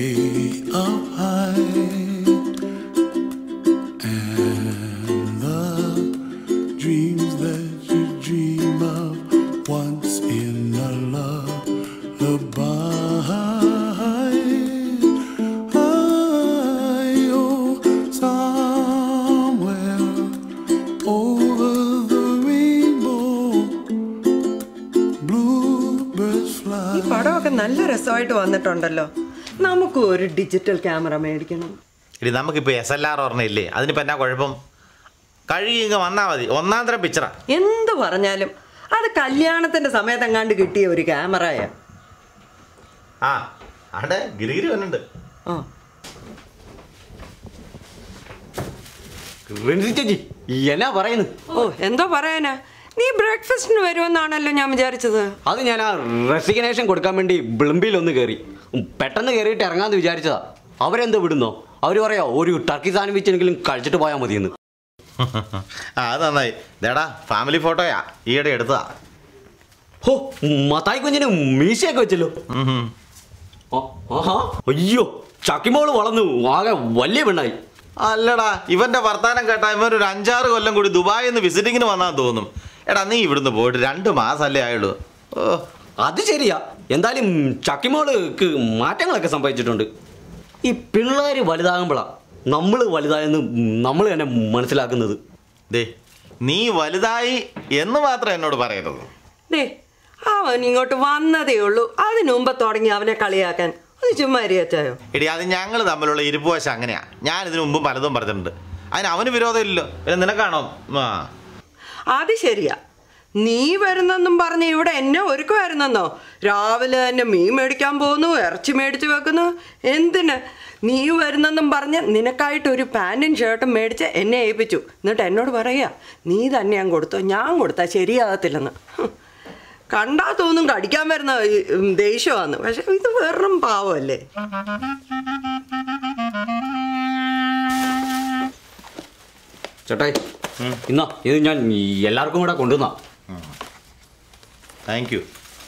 way up high, and the dreams that you dream of once in a lullaby. I, oh, somewhere over the rainbow, bluebirds fly. ഈ പടമൊക്കെ നല്ല രസമായിട്ട് വന്നിട്ടുണ്ടല്ലോ നമുക്ക് ഒരു digital camera മേടിക്കണം ഇനി നമുക്കിപ്പോൾ എസ് എൽ ആർ ഓർമ്മയില്ലേ അതിനിപ്പോൾ എന്നാ കുഴപ്പം കഴുകി ഇങ്ങ് വന്നാൽ മതി ഒന്നാം തരം പിക്ചറാ എന്ത് പറഞ്ഞാലും അത് കല്യാണത്തിന്റെ സമയത്ത് എങ്ങാണ്ട് കിട്ടിയ ഒരു ക്യാമറയാ ആ അവിടെ ഗിരിഗിരി വന്നുണ്ട് ആ റിൻസി ചേച്ചി എന്നാ പറയുന്നു ഓ എന്തോ പറയാനാ നീ ബ്രേക്ക്ഫാസ്റ്റിന് വരുമെന്നാണല്ലോ ഞാൻ വിചാരിച്ചത് അത് ഞാൻ ആ റെസിഗ്നേഷൻ കൊടുക്കാൻ വേണ്ടി വിളിമ്പിൽ ഒന്ന് കയറി പെട്ടെന്ന് കയറിയിട്ട് ഇറങ്ങാന്ന് വിചാരിച്ചതാ അവരെന്താ വിടുന്നോ അവർ പറയാ ഒരു ടർക്കി സാൻഡ്വിച്ച് എങ്കിലും കഴിച്ചിട്ട് പോയാൽ മതിയെന്ന് ആ അത് നന്നായി ദേടാ ഫാമിലി ഫോട്ടോയാ ഈയിടെ എടുത്തതാ ഹോ മത്തായി കുഞ്ഞിന് മീശയൊക്കെ വെച്ചല്ലോ ഉം ഹും. ആ, ആഹാ അയ്യോ ചക്കിമോള് വളർന്നു ആകെ വലിയ പെണ്ണായി അല്ലടാ ഇവന്റെ വർത്താനം കേട്ടാ ഇവൻ ഒരു അഞ്ചാറ് കൊല്ലം കൂടി ദുബായിൽ നിന്ന് വിസിറ്റിങ്ങിന് വന്നാന്ന് തോന്നും എടാ നീ ഇവിടുന്ന് പോയിട്ട് രണ്ട് മാസമല്ലേ ആയുള്ളൂ ഓ അത് ശരിയാ എന്തായാലും ചക്കിമോൾക്ക് മാറ്റങ്ങളൊക്കെ സംഭവിച്ചിട്ടുണ്ട് ഈ പിള്ളേർ വലുതാകുമ്പോഴാ നമ്മൾ വലുതായെന്ന് നമ്മൾ തന്നെ മനസ്സിലാക്കുന്നത് ദേ നീ വലുതായി എന്ന് മാത്രം എന്നോട് പറയരുത് ദേ അവൻ ഇങ്ങോട്ട് വന്നതേ ഉള്ളൂ അതിനു മുമ്പ് തുടങ്ങി അവനെ കളിയാക്കാൻ അത് ചുമ്മാ അച്ചായോ എടി അത് ഞങ്ങൾ തമ്മിലുള്ള ഇരിപ്പ് വശം അങ്ങനെയാ ഞാൻ ഇതിനു മുമ്പ് പലതും പറഞ്ഞിട്ടുണ്ട് അതിന് അവന് വിരോധമില്ലല്ലോ പിന്നെ നിനക്കാണോ ആ അത് ശരിയാ നീ വരുന്നെന്നും പറഞ്ഞ് ഇവിടെ എന്നെ ഒരുക്കുമായിരുന്നെന്നോ രാവിലെ തന്നെ മീൻ മേടിക്കാൻ പോകുന്നു ഇറച്ചി മേടിച്ച് വെക്കുന്നു എന്തിന് നീ വരുന്നെന്നും പറഞ്ഞ് നിനക്കായിട്ട് ഒരു പാൻറ്റും ഷർട്ടും മേടിച്ച് എന്നെ ഏൽപ്പിച്ചു എന്നിട്ട് എന്നോട് പറയാ നീ തന്നെ ഞാൻ കൊടുത്തോ ഞാൻ കൊടുത്താൽ ശരിയാകത്തില്ലെന്ന് ഹും. കണ്ടാ തോന്നും കടിക്കാൻ വരുന്ന ഈ, ഉം, ദേഷ്യമാന്ന് പക്ഷെ ഇത് വെറും പാവമല്ലേ ചേട്ടായി ഇന്നാ ഇത് ഞാൻ എല്ലാവർക്കും കൂടെ കൊണ്ടുവന്നാ താങ്ക് യു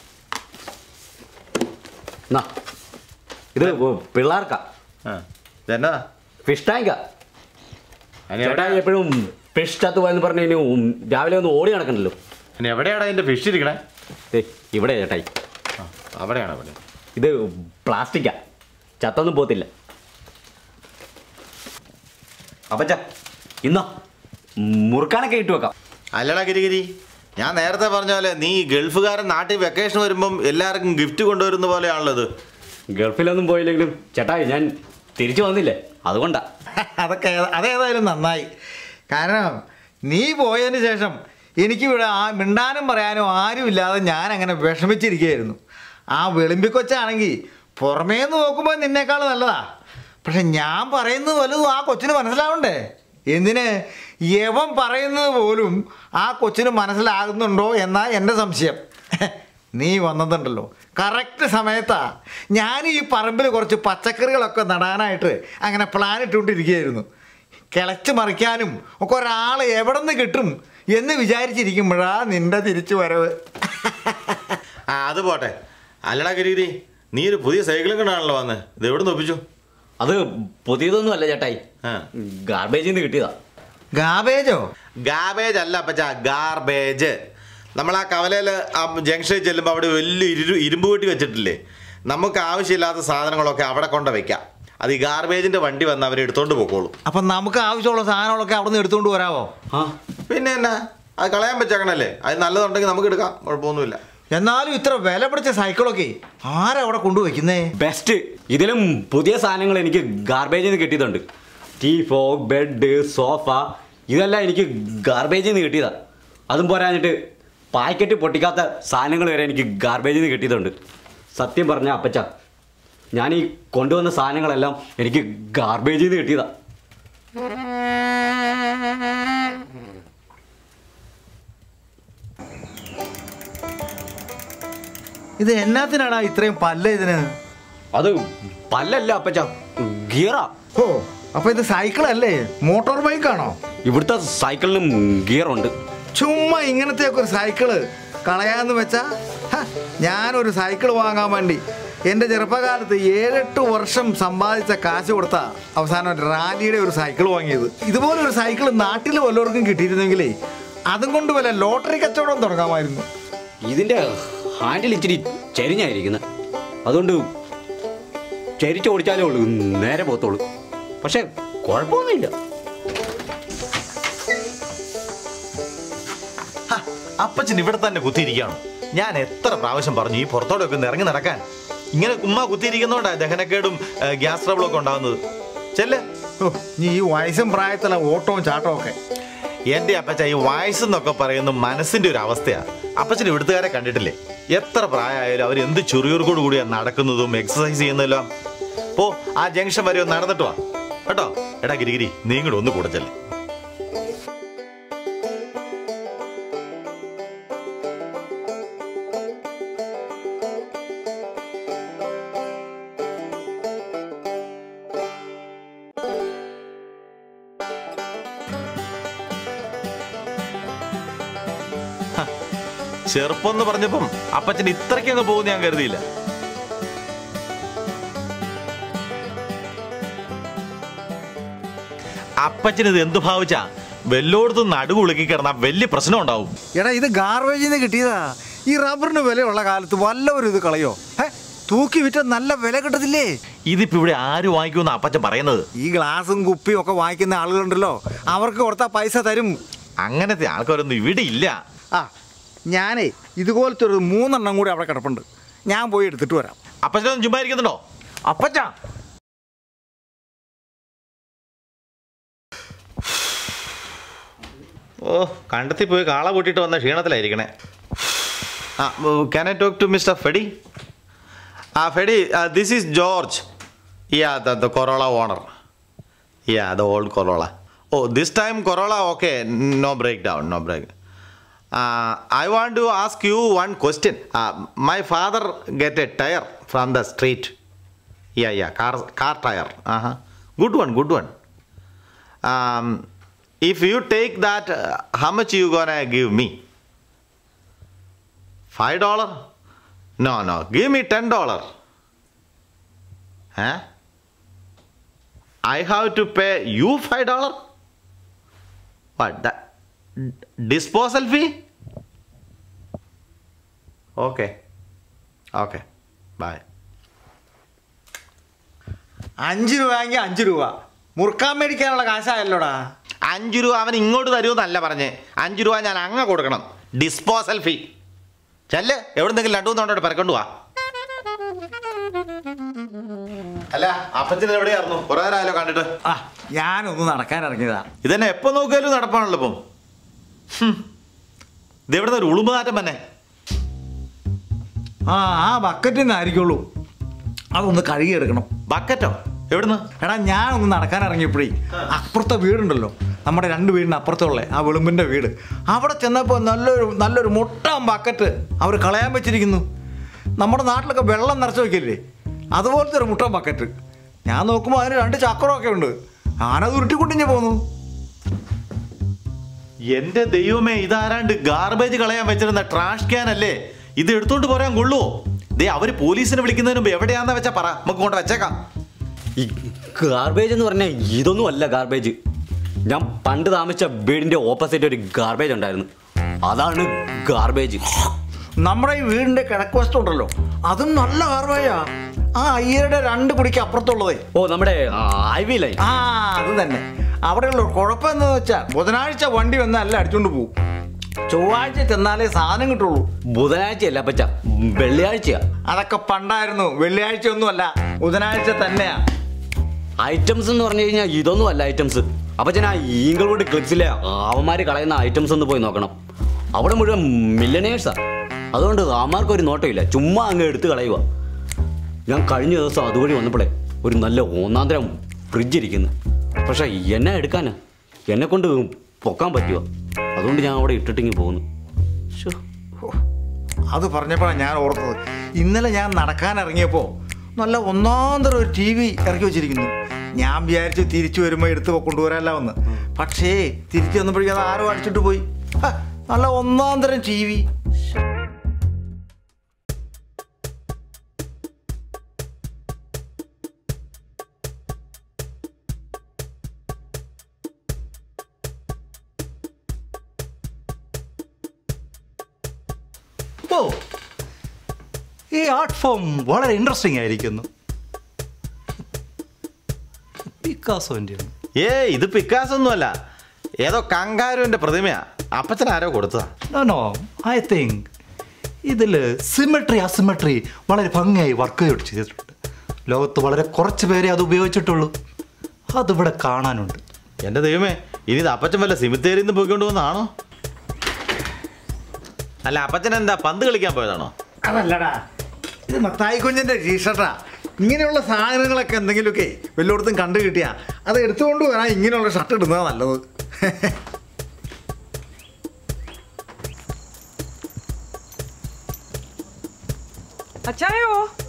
എന്നാ ഇത് പിള്ളേർക്കാ ആ ഇതെന്നാ ഫിഷ് ടാങ്കാ അതിന് എവിടെ ചേട്ടായി എപ്പോഴും ഫിഷ് ചത്തു പോയെന്ന് പറഞ്ഞു ഇനി ഉം രാവിലെ ഒന്ന് ഓടി നടക്കണല്ലോ അതിന് എവിടെയാടാ അതിന്റെ ഫിഷ് ഇരിക്കണേ ഏ ഇവിടെ ചേട്ടായി ആ അവിടെയാണ് അവിടെ ഇത് പ്ലാസ്റ്റിക്കാ ചത്തൊന്നും പോത്തില്ല അപ്പച്ച ഇന്നാ മുറുക്കാനൊക്കെ ഇട്ട് വെക്കാം അല്ലടാ ഗിരിഗിരി ഞാൻ നേരത്തെ പറഞ്ഞ പോലെ നീ ഗൾഫുകാരൻ നാട്ടിൽ വെക്കേഷൻ വരുമ്പം എല്ലാവർക്കും ഗിഫ്റ്റ് കൊണ്ടുവരുന്ന പോലെയാണല്ലോ ഇത് ഗൾഫിലൊന്നും പോയില്ലെങ്കിലും ചേട്ടായി ഞാൻ തിരിച്ചു വന്നില്ലേ അതുകൊണ്ടാ അതൊക്കെ ഏത- അതേതായാലും നന്നായി കാരണം നീ പോയതിന് ശേഷം എനിക്കിവിടെ ആ മിണ്ടാനും പറയാനും ആരുമില്ലാതെ ഞാൻ അങ്ങനെ വിഷമിച്ചിരിക്കുകയായിരുന്നു ആ വെളിമ്പിക്കൊച്ചാണെങ്കിൽ പുറമേ നിന്ന് നോക്കുമ്പോൾ നിന്നേക്കാൾ നല്ലതാ പക്ഷെ ഞാൻ പറയുന്നത് വലുതും ആ കൊച്ചിന് മനസ്സിലാവണ്ടേ എന്തിന് യവൻ പറയുന്നത് പോലും ആ കൊച്ചിന് മനസ്സിലാകുന്നുണ്ടോ എന്നാ എൻ്റെ സംശയം നീ വന്നതുണ്ടല്ലോ കറക്റ്റ് സമയത്താ ഞാൻ ഈ പറമ്പിൽ കുറച്ച് പച്ചക്കറികളൊക്കെ നടാനായിട്ട് അങ്ങനെ പ്ലാൻ ഇട്ടുകൊണ്ടിരിക്കുകയായിരുന്നു കിളച്ച് മറിക്കാനും ഒക്കെ ഒരാളെ എവിടെ നിന്ന് കിട്ടും എന്ന് വിചാരിച്ചിരിക്കുമ്പോഴാ നിന്റെ തിരിച്ചു വരവ് ആ അത് പോട്ടെ അല്ലടാ ഗിരിഗിരി നീ ഒരു പുതിയ സൈക്കിളും കൊണ്ടാണല്ലോ വന്ന് ഇത് എവിടെ നിന്ന് ഒപ്പിച്ചു അത് പുതിയതൊന്നും അല്ല ചേട്ടായി ആ ഗാർബേജിൽ നിന്ന് കിട്ടിയതാ ഗാബേജോ ഗാബേജ് അല്ല അപ്പച്ച ഗാർബേജ് നമ്മൾ ആ കവലയിൽ ആ ജംഗ്ഷനിൽ ചെല്ലുമ്പോൾ അവിടെ വലിയ ഇരു ഇരുമ്പ് കൂട്ടി വെച്ചിട്ടില്ലേ നമുക്ക് ആവശ്യമില്ലാത്ത സാധനങ്ങളൊക്കെ അവിടെ കൊണ്ട് വെക്കാം അത് ഈ ഗാർബേജിന്റെ വണ്ടി വന്ന് അവർ എടുത്തോണ്ട് പോക്കോളും അപ്പം നമുക്ക് ആവശ്യമുള്ള സാധനങ്ങളൊക്കെ അവിടെ നിന്ന് എടുത്തുകൊണ്ട് വരാമോ ആ പിന്നെ എന്നാ അത് കളയാൻ പറ്റേക്കണല്ലേ അത് നല്ലതുണ്ടെങ്കിൽ നമുക്ക് എടുക്കാം കുഴപ്പമൊന്നുമില്ല എന്നാലും ഇത്ര വില പിടിച്ച സൈക്കിളൊക്കെ ആരാ അവിടെ കൊണ്ടുവയ്ക്കുന്നേ ബെസ്റ്റ് ഇതിലും പുതിയ സാധനങ്ങൾ എനിക്ക് ഗാർബേജിൽ നിന്ന് കിട്ടിയതുണ്ട് ടീ ഫോക്ക് ബെഡ് സോഫ ഇതെല്ലാം എനിക്ക് ഗാർബേജിൽ നിന്ന് കിട്ടിയതാ അതും പോരാഞ്ഞിട്ട് പാക്കറ്റ് പൊട്ടിക്കാത്ത സാധനങ്ങൾ വരെ എനിക്ക് ഗാർബേജിൽ നിന്ന് കിട്ടിയതുണ്ട് സത്യം പറഞ്ഞ അപ്പച്ച ഞാൻ ഈ കൊണ്ടുവന്ന സാധനങ്ങളെല്ലാം എനിക്ക് ഗാർബേജിൽ നിന്ന് കിട്ടിയതാ ഇത് എന്നാത്തിനാടാ ഇത്രയും പല്ല ഇതിന് അത് പല്ലല്ല അപ്പച്ച ഗിയറാ ഓ അപ്പൊ ഇത് സൈക്കിളല്ലേ മോട്ടോർ ബൈക്കാണോ ഇവിടുത്തെ സൈക്കിളിനും ഗിയറുണ്ട് ചുമ്മാ ഇങ്ങനത്തെ ഒരു സൈക്കിള് കളയാന്ന് വെച്ചാ ഹ, ഞാനൊരു സൈക്കിൾ വാങ്ങാൻ വേണ്ടി എൻ്റെ ചെറുപ്പകാലത്ത് ഏഴെട്ട് വർഷം സമ്പാദിച്ച കാശ് കൊടുത്ത അവസാനം റാലിയുടെ ഒരു സൈക്കിൾ വാങ്ങിയത് ഇതുപോലെ ഒരു സൈക്കിൾ നാട്ടിൽ വല്ലവർക്കും കിട്ടിയിരുന്നെങ്കിലേ അതും കൊണ്ട് വല്ല ലോട്ടറി കച്ചവടം തുടങ്ങാമായിരുന്നു ഇതിന്റെ ഹാൻഡിൽ ഇച്ചിരി ചരിഞ്ഞായിരിക്കുന്നത് അതുകൊണ്ട് ചരിച്ച് ഓടിച്ചാലേ ഉള്ളൂ നേരെ പോകത്തുള്ളൂ പക്ഷെ കുഴപ്പമൊന്നുമില്ല ഹ, അപ്പച്ചൻ ഇവിടെ തന്നെ കുത്തിയിരിക്കുകയാണ് ഞാൻ എത്ര പ്രാവശ്യം പറഞ്ഞു ഈ പുറത്തോടെ ഒക്കെ ഒന്ന് ഇറങ്ങി നടക്കാൻ ഇങ്ങനെ ഉമ്മ കുത്തിയിരിക്കുന്നോണ്ടാ ദഹനക്കേടും ഏ, ഗ്യാസ് ട്രബിളും ഒക്കെ ഉണ്ടാകുന്നത് ചെല്ല് ഓ, നീ ഈ വയസ്സും പ്രായത്തിലെ ഓട്ടവും ചാട്ടവും ഒക്കെ എന്റെ അപ്പച്ച ഈ വയസ്സെന്നൊക്കെ പറയുന്നത് മനസ്സിന്റെ ഒരു അവസ്ഥയാ അപ്പച്ചൻ ഇവിടുത്തുകാരെ കണ്ടിട്ടില്ലേ എത്ര പ്രായമായാലും അവർ എന്ത് ചുറിയൂർക്കോട് കൂടിയാ നടക്കുന്നതും എക്സസൈസ് ചെയ്യുന്നതെല്ലാം പോ ആ ജംഗ്ഷൻ വരെ ഒന്ന് നടന്നിട്ട് വാ കേട്ടോ എടാ ഗിരിഗിരി നീ ഇങ്ങോട്ട് ഒന്ന് കൂടെ ചെല്ലേ ചെറുപ്പം എന്ന് പറഞ്ഞപ്പം അപ്പച്ചൻ ഇത്രയ്ക്ക് അങ്ങ് പോകുന്ന ഞാൻ കരുതിയില്ല അപ്പച്ചൻ ഇത് എന്തു ഭാവിച്ചാ വെല്ലോടത്തും നടുകുളുക്കി കിടന്നാ വലിയ പ്രശ്നം ഉണ്ടാവും എടാ ഇത് ഗാർബേജിൽ നിന്ന് കിട്ടിയതാ ഈ റബ്ബറിന് വിലയുള്ള കാലത്ത് വല്ലവരും ഇത് കളയോ ഹേ തൂക്കി വിറ്റ നല്ല വില കിട്ടത്തില്ലേ ഇതിപ്പോ ഇവിടെ ആര് വാങ്ങിക്കുമെന്ന് അപ്പച്ചൻ പറയുന്നത് ഈ ഗ്ലാസും കുപ്പിയും ഒക്കെ വാങ്ങിക്കുന്ന ആളുകളുണ്ടല്ലോ അവർക്ക് കൊടുത്താൽ പൈസ തരും അങ്ങനത്തെ ആൾക്കാരൊന്നും ഇവിടെ ഇല്ല ആ ഞാനേ ഇതുപോലത്തെ ഒരു മൂന്നെണ്ണം കൂടി അവിടെ കിടപ്പുണ്ട് ഞാൻ പോയി എടുത്തിട്ട് വരാം അപ്പച്ചനൊന്നും ചുമ്മാ ഇരിക്കുന്നുണ്ടോ അപ്പച്ചാ ഓ കണ്ടെത്തി പോയി കാള കൂട്ടിയിട്ട് വന്ന ക്ഷീണത്തിലായിരിക്കണേ ah can I talk to mister Feddy ah Feddy this is George ya the the Corolla owner ya the old Corolla oh this time Corolla okay no break down no break I want to ask you one question my father get a tyre from the street ya ya car car tyre aha good one good one um, if you take that uh, how much you gonna give me five dollar no no give me ten dollar huh i have to pay you five dollar what that disposal fee okay okay bye അഞ്ച് രൂപയെങ്കിൽ അഞ്ച് രൂപ മുറുക്കാൻ മേടിക്കാനുള്ള കാശായല്ലോടാ അഞ്ച് രൂപ അവൻ ഇങ്ങോട്ട് തരുമെന്നല്ല പറഞ്ഞേ അഞ്ച് രൂപ ഞാൻ അങ്ങ് കൊടുക്കണം ഡിസ്പോസൽ ഫീ ചെല്ല് എവിടെന്നെങ്കിലും രണ്ടു മൂന്നോട്ട് പരക്കൊണ്ടു വാ അല്ല അപ്പച്ചൻ എവിടെയായിരുന്നു കുറെ നേരമായാലോ കണ്ടിട്ട് ആ ഞാനൊന്ന് നടക്കാൻ ഇറങ്ങിയതാ ഇതന്നെ എപ്പോ നോക്കിയാലും നടപ്പാണല്ലോ ഇപ്പം ഹും. ഇതെവിടുന്ന് ഒരു ഉളുമ്പുനാറ്റം തന്നെ ആ ആ ബക്കറ്റിൽ നിന്നായിരിക്കുള്ളൂ അതൊന്ന് കഴുകിയെടുക്കണം ബക്കറ്റോ എവിടുന്ന് എടാ ഞാനൊന്ന് നടക്കാൻ ഇറങ്ങിയപ്പോഴേ അപ്പുറത്തെ വീടുണ്ടല്ലോ നമ്മുടെ രണ്ട് വീടിന് അപ്പുറത്തുള്ള ആ വെളുമ്പിൻ്റെ വീട് അവിടെ ചെന്നപ്പോൾ നല്ലൊരു നല്ലൊരു മുട്ടാൻ ബക്കറ്റ് അവർ കളയാൻ വെച്ചിരിക്കുന്നു നമ്മുടെ നാട്ടിലൊക്കെ വെള്ളം നിറച്ച് വയ്ക്കില്ലേ അതുപോലത്തെ ഒരു മുട്ടാൻ ബക്കറ്റ് ഞാൻ നോക്കുമ്പോൾ അതിന് രണ്ട് ചക്രമൊക്കെ ഉണ്ട് ഞാനത് ഉരുട്ടിക്കൊണ്ടിഞ്ഞ് പോന്നു എന്റെ ദൈവമേ ഇതാരാണ്ട് ഗാർബേജ് കളയാൻ വെച്ചിരുന്ന ട്രാഷ് ക്യാൻ അല്ലേ ഇത് എടുത്തോണ്ട് പോരാൻ കൊള്ളുവോ ദേ അവര് പോലീസിനെ വിളിക്കുന്നതിന് മുമ്പ് എവിടെയാന്ന് വെച്ചാ പറ നമുക്ക് കൊണ്ട് വെച്ചേക്കാം ഈ ഗാർബേജ് എന്ന് പറഞ്ഞാൽ ഇതൊന്നും അല്ല ഗാർബേജ് ഞാൻ പണ്ട് താമസിച്ച വീടിന്റെ ഓപ്പോസിറ്റ് ഒരു ഗാർബേജ് ഉണ്ടായിരുന്നു അതാണ് ഗാർബേജ് നമ്മുടെ ഈ വീടിൻ്റെ കിഴക്കുവശത്തുണ്ടല്ലോ അതും നല്ല കാർവായാ ആ അയ്യരുടെ രണ്ട് കുടിക്ക് അപ്പുറത്തുള്ളതേ ഓ നമ്മുടെ ഐ വി ലൈൻ ആ അത് തന്നെ അവിടെയുള്ള കുഴപ്പം എന്താന്ന് വെച്ചാൽ ബുധനാഴ്ച വണ്ടി വന്നാൽ എല്ലാം അടിച്ചോണ്ട് പോകും ചൊവ്വാഴ്ച ചെന്നാലേ സാധനം കിട്ടുള്ളൂ ബുധനാഴ്ചയല്ല പച്ച വെള്ളിയാഴ്ചയാ അതൊക്കെ പണ്ടായിരുന്നു വെള്ളിയാഴ്ച ഒന്നുമല്ല ബുധനാഴ്ച തന്നെയാ ഐറ്റംസ് എന്ന് പറഞ്ഞു കഴിഞ്ഞാൽ ഇതൊന്നും അല്ല ഐറ്റംസ് അപ്പൊ ഞാൻ ആ ഈങ്കിൾവുഡ് ക്ലിപ്സിലെ അവന്മാര് കളയുന്ന ഐറ്റംസ് ഒന്ന് പോയി നോക്കണം അവിടെ മുഴുവൻ മില്ലനേഴ്സാ അതുകൊണ്ട് അവന്മാർക്ക് ഒരു നോട്ടമില്ല ചുമ്മാ അങ്ങ് എടുത്ത് കളയുക ഞാൻ കഴിഞ്ഞ ദിവസം അതുവഴി വന്നപ്പോഴേ ഒരു നല്ല ഒന്നാം തരം ഫ്രിഡ്ജ് ഇരിക്കുന്നു പക്ഷെ എന്നെ എടുക്കാനാ എന്നെ കൊണ്ട് പൊക്കാൻ പറ്റുമോ അതുകൊണ്ട് ഞാൻ അവിടെ ഇട്ടിട്ടിങ്ങി പോകുന്നു ശ്ശോ. അത് പറഞ്ഞപ്പോഴാണ് ഞാൻ ഓർത്തത് ഇന്നലെ ഞാൻ നടക്കാൻ ഇറങ്ങിയപ്പോൾ നല്ല ഒന്നാം തരം ഒരു ടി വി ഇറക്കി വെച്ചിരിക്കുന്നു ഞാൻ വിചാരിച്ചു തിരിച്ചു വരുമ്പോൾ എടുത്ത് കൊണ്ടുവരാമല്ലോ എന്ന് പക്ഷേ തിരിച്ചു വന്നപ്പോഴേക്കും അത് ആരോ അടിച്ചിട്ട് പോയി ഹ, നല്ല ഒന്നാം തരം ടി വി ഓ ഈ ആർട്ട് ഫോം വളരെ ഇൻട്രസ്റ്റിംഗ് ആയിരിക്കുന്നു പിക്കാസോൻ്റെ ഏ ഇത് പിക്കാസ് ഒന്നുമല്ല ഏതോ കങ്കാരുവിന്റെ പ്രതിമയാ അപ്പച്ചൻ ആരോ കൊടുത്തതാ നോ നോ ഐ തിങ്ക് ഇതിൽ സിമെട്രി അസിമെട്രി വളരെ ഭംഗിയായി വർക്ക് ഔട്ട് ചെയ്തിട്ടുണ്ട് ലോകത്ത് വളരെ കുറച്ച് പേരെ അത് ഉപയോഗിച്ചിട്ടുള്ളൂ അതിവിടെ കാണാനുണ്ട് എന്റെ ദൈവമേ ഇനി ഇത് അപ്പച്ചൻ വല്ല സിമിത്തേരിയിൽ നിന്ന് പോയിക്കൊണ്ട് വന്നാണോ അല്ല അപ്പച്ചൻ എന്താ പന്ത് കളിക്കാൻ പോയതാണോ അതല്ലടാ ഇത് മത്തായി കുഞ്ഞിന്റെ ടീഷർട്ടാ ഇങ്ങനെയുള്ള സാധനങ്ങളൊക്കെ എന്തെങ്കിലുമൊക്കെ വല്ലയിടത്തും കണ്ടു കിട്ടിയാ അത് എടുത്തുകൊണ്ട് വരാൻ ഇങ്ങനെയുള്ള ഷർട്ട് ഇടുന്നതാ നല്ലത് അച്ചായോ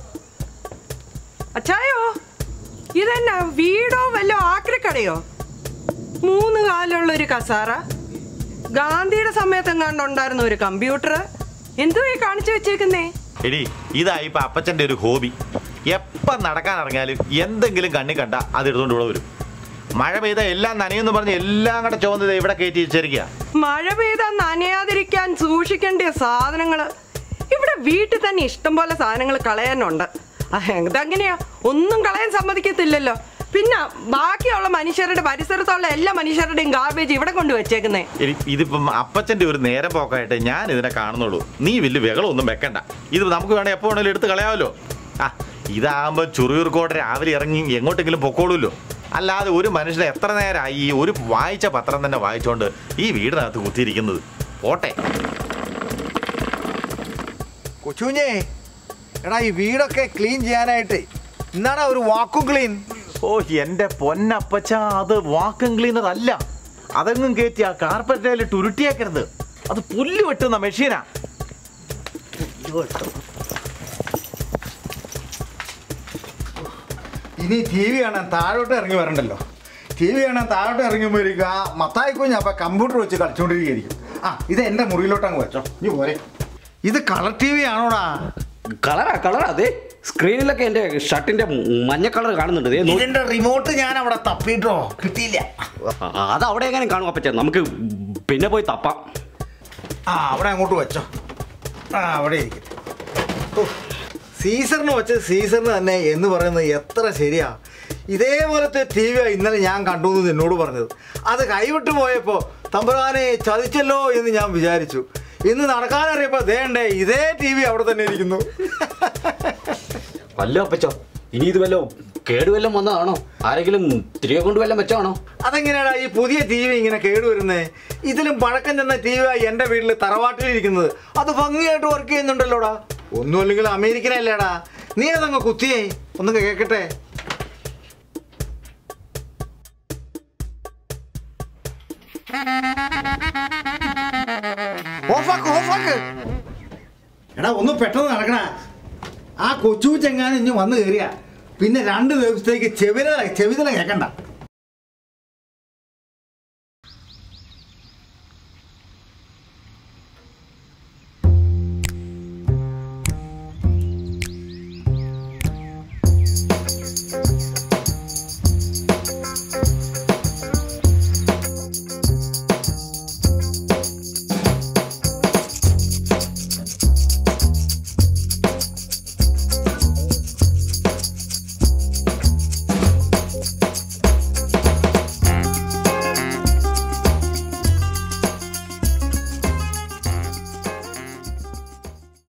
അച്ചായോ ഇതെന്നാ വീടോ വല്ല ആക്രിക്കടയോ മൂന്ന് കാലുള്ള ഒരു കസാറ ഗാന്ധിയുടെ സമയത്ത് എങ്ങാണ്ട് ഉണ്ടായിരുന്ന ഒരു കമ്പ്യൂട്ടർ എന്തോ ഈ കാണിച്ചു വെച്ചേക്കുന്നേ എടി ഇതാ ഇപ്പൊ അപ്പച്ചന്റെ ഒരു ഹോബി എപ്പം നടക്കാൻ ഇറങ്ങിയാലും എന്തെങ്കിലും കണ്ണി കണ്ട അത് എടുത്തുകൊണ്ട് ഇവിടെ വരും മഴ പെയ്ത എല്ലാം നനയെന്ന് പറഞ്ഞ് എല്ലാം കൂടെ ചുവന്നത് ഇവിടെ കയറ്റി വെച്ചിരിക്കുക മഴ പെയ്താൽ നനയാതിരിക്കാൻ സൂക്ഷിക്കേണ്ട സാധനങ്ങള് ഇവിടെ വീട്ടിൽ തന്നെ ഇഷ്ടം പോലെ സാധനങ്ങൾ കളയാനുണ്ട് അത് ഇതെങ്ങനെയാ ഒന്നും കളയാൻ സമ്മതിക്കത്തില്ലല്ലോ പിന്നെ ബാക്കിയുള്ള മനുഷ്യരുടെ പരിസരത്തുള്ള എല്ലാ മനുഷ്യരുടെയും ഗാർബേജ് ഇവിടെ കൊണ്ട് വെച്ചേക്കുന്നേ എടി ഇതിപ്പം അപ്പച്ചന്റെ ഒരു നേരം പോക്കായിട്ട് ഞാൻ ഇതിനെ കാണുന്നുള്ളൂ നീ വലിയ വെകളൊന്നും വെക്കണ്ട ഇത് നമുക്ക് വേണേ എപ്പോ വേണേലും എടുത്ത് കളയാമല്ലോ ആ ഇതാകുമ്പോ ചുറിയൂർക്കോട്ടെ രാവിലെ ഇറങ്ങി എങ്ങോട്ടെങ്കിലും പൊക്കോളൂല്ലോ അല്ലാതെ ഒരു മനുഷ്യനെ എത്ര നേരമായി ഈ ഒരു വായിച്ച പത്രം തന്നെ വായിച്ചോണ്ട് ഈ വീടിനകത്ത് കുത്തിയിരിക്കുന്നത് പോട്ടെ കൊച്ചുഞ്ഞേ എടാ ഈ വീടൊക്കെ ക്ലീൻ ചെയ്യാനായിട്ട് ഇന്നാണ് ഒരു വാക്കും ക്ലീൻ ഓ എന്റെ പൊന്നപ്പച്ച അത് വാക്കം ക്ലീനർ അല്ല അതെങ്ങും കയറ്റി ആ കാർപ്പറ്റയിലിട്ട് ഉരുട്ടിയേക്കരുത് അത് പുല്ല് വെട്ടുന്ന മെഷീനാ ഇനി ടി വി കാണാൻ താഴോട്ട് ഇറങ്ങി വരണ്ടല്ലോ ടി വി കാണാൻ താഴോട്ട് ഇറങ്ങുമ്പോഴേക്കും ആ മത്തായി കുഞ്ഞ് അപ്പം കമ്പ്യൂട്ടർ വെച്ച് കളിച്ചുകൊണ്ടിരിക്കുകയായിരിക്കും ആ ഇത് എൻ്റെ മുറിയിലോട്ട് അങ്ങ് വെച്ചോ ഇനി പോരെ ഇത് കളർ ടി വി ആണോടാ കളറാ കളറാ അതെ സ്ക്രീനിലൊക്കെ എൻ്റെ ഷർട്ടിൻ്റെ മഞ്ഞ കളർ കാണുന്നുണ്ട് ദേ നോ- ഇതിന്റെ റിമോട്ട് ഞാൻ അവിടെ തപ്പിട്ടോ കിട്ടിയില്ല ആ, അത് അവിടെ എങ്ങനെ കാണും അപ്പച്ച നമുക്ക് പിന്നെ പോയി തപ്പാം ആ അവിടെ അങ്ങോട്ട് വെച്ചോ ആ അവിടെ ഇരിക്കും ഓ, സീസറിന് വെച്ച് സീസറിന് തന്നെ എന്ന് പറയുന്നത് എത്ര ശരിയാ ഇതേപോലത്തെ ടി വി ഇന്നലെ ഞാൻ കണ്ടു എന്ന് എന്നോട് പറഞ്ഞത് അത് കൈവിട്ട് പോയപ്പോൾ തമ്പുരാനെ ചതിച്ചല്ലോ എന്ന് ഞാൻ വിചാരിച്ചു ഇന്ന് നടക്കാനറിയപ്പോൾ ദേണ്ടേ ഇതേ ടി വി അവിടെ തന്നെ ഇരിക്കുന്നു അല്ല അപ്പച്ചോ ഇനി ഇത് വല്ലോ കേടുവല്ലം വന്നതാണോ ആരെങ്കിലും തിരികെ കൊണ്ട് വല്ലം വെച്ചാണോ അതെങ്ങനെയാടാ ഈ പുതിയ ടി വി ഇങ്ങനെ കേടുവരുന്നേ ഇതിലും പഴക്കം ചെന്ന ടി വി എൻ്റെ വീട്ടിൽ തറവാട്ടിലിരിക്കുന്നത് അത് ഭംഗിയായിട്ട് വർക്ക് ചെയ്യുന്നുണ്ടല്ലോടാ ഒന്നുമല്ലെങ്കിൽ അമേരിക്കനല്ലേടാ നീ അതങ്ങ് കുത്തിയേ ഒന്ന് കേൾക്കട്ടെ ഓഫാക്ക് ഓഫാക്ക് എടാ ഒന്ന് പെട്ടെന്ന് നടക്കണ ആ കൊച്ചു ചെങ്ങാനും ഇനി വന്നു കയറിയ പിന്നെ രണ്ട് ദിവസത്തേക്ക് ചെവിത ചെവിതല കേൾക്കണ്ട